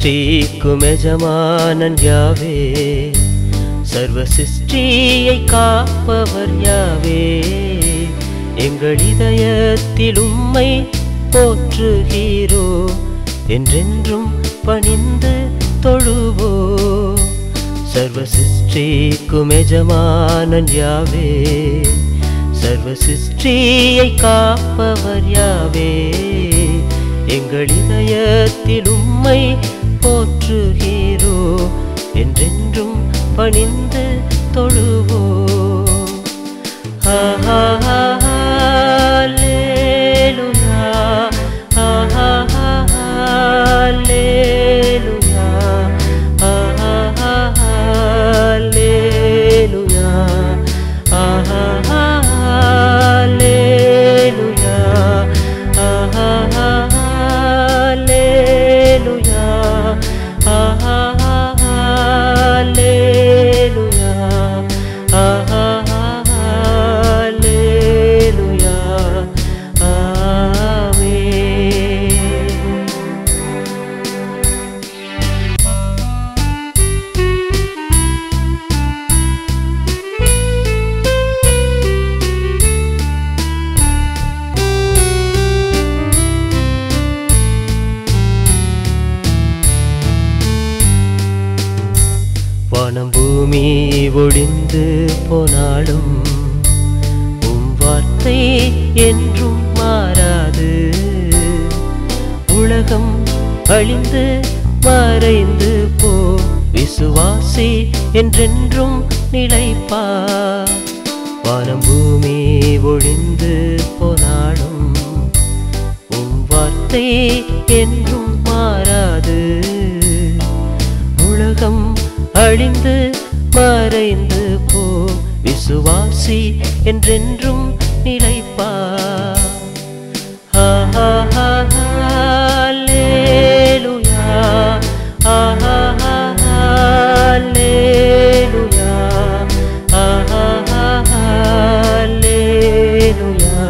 சிருஷ்டிக்கும் எஜமானன் யாவே சர்வ சிருஷ்டியை காப்பவர் யாவே எங்கள் இதயத்தில் உம்மை போற்றுகிறோ என்றென்றும் பணிந்து தொழுவோ சர்வ சிருஷ்டிக்கும் எஜமானன் யாவே சர்வ சிருஷ்டியை காப்பவர் யாவே எங்கள் இதயத்தில் உம்மை போற்றுகிறோ என்றென்றும் பணிந்து தொழுவோ ஹalleluya ஹalleluya ஹalleluya ஹalleluya ஹalleluya ஹalleluya ஹalleluya ஆமென் வானம் பூமி ஒழிந்து போனாலும் உம் வார்த்தை என்றும் மாறாது உலகம் அழிந்து மறைந்து போ விசுவாசி என்றென்றும் நிலைப்பா வானம் பூமி ஒழிந்து போனாலும் உம் வார்த்தை என்றும் மாறாது உலகம் அழிந்து மறைந்து போ விசுவாசி என்றென்றும் நிலைப்பா ஹalleluya ஹalleluya ஹalleluya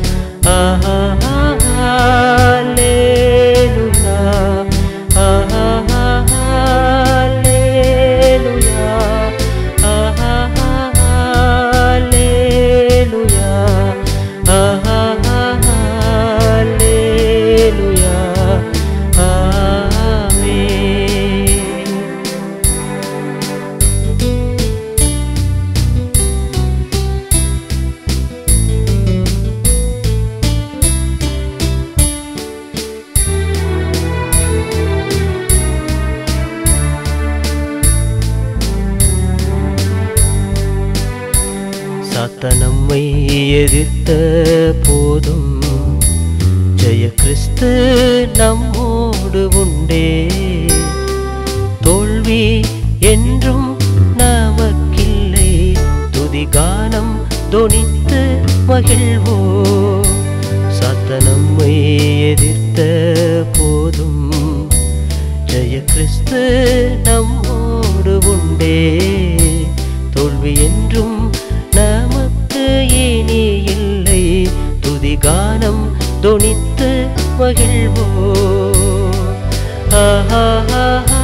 சாத்த நம்மை எதிர்த்த போதும் ஜெய கிறிஸ்து நம்மோடு உண்டே தோல்வி என்றும் நமக்கில்லை துதி கானம் தொனித்து மகிழ்வோ சாத்த நம்மை எதிர்த்த போதும் ஜெய கிறிஸ்து நம்மோடு உண்டே தோல்வி என்றும் நமக்கு இனி இல்லை துதி கானம் தொனித்து மகிழ்வோ ஆஹா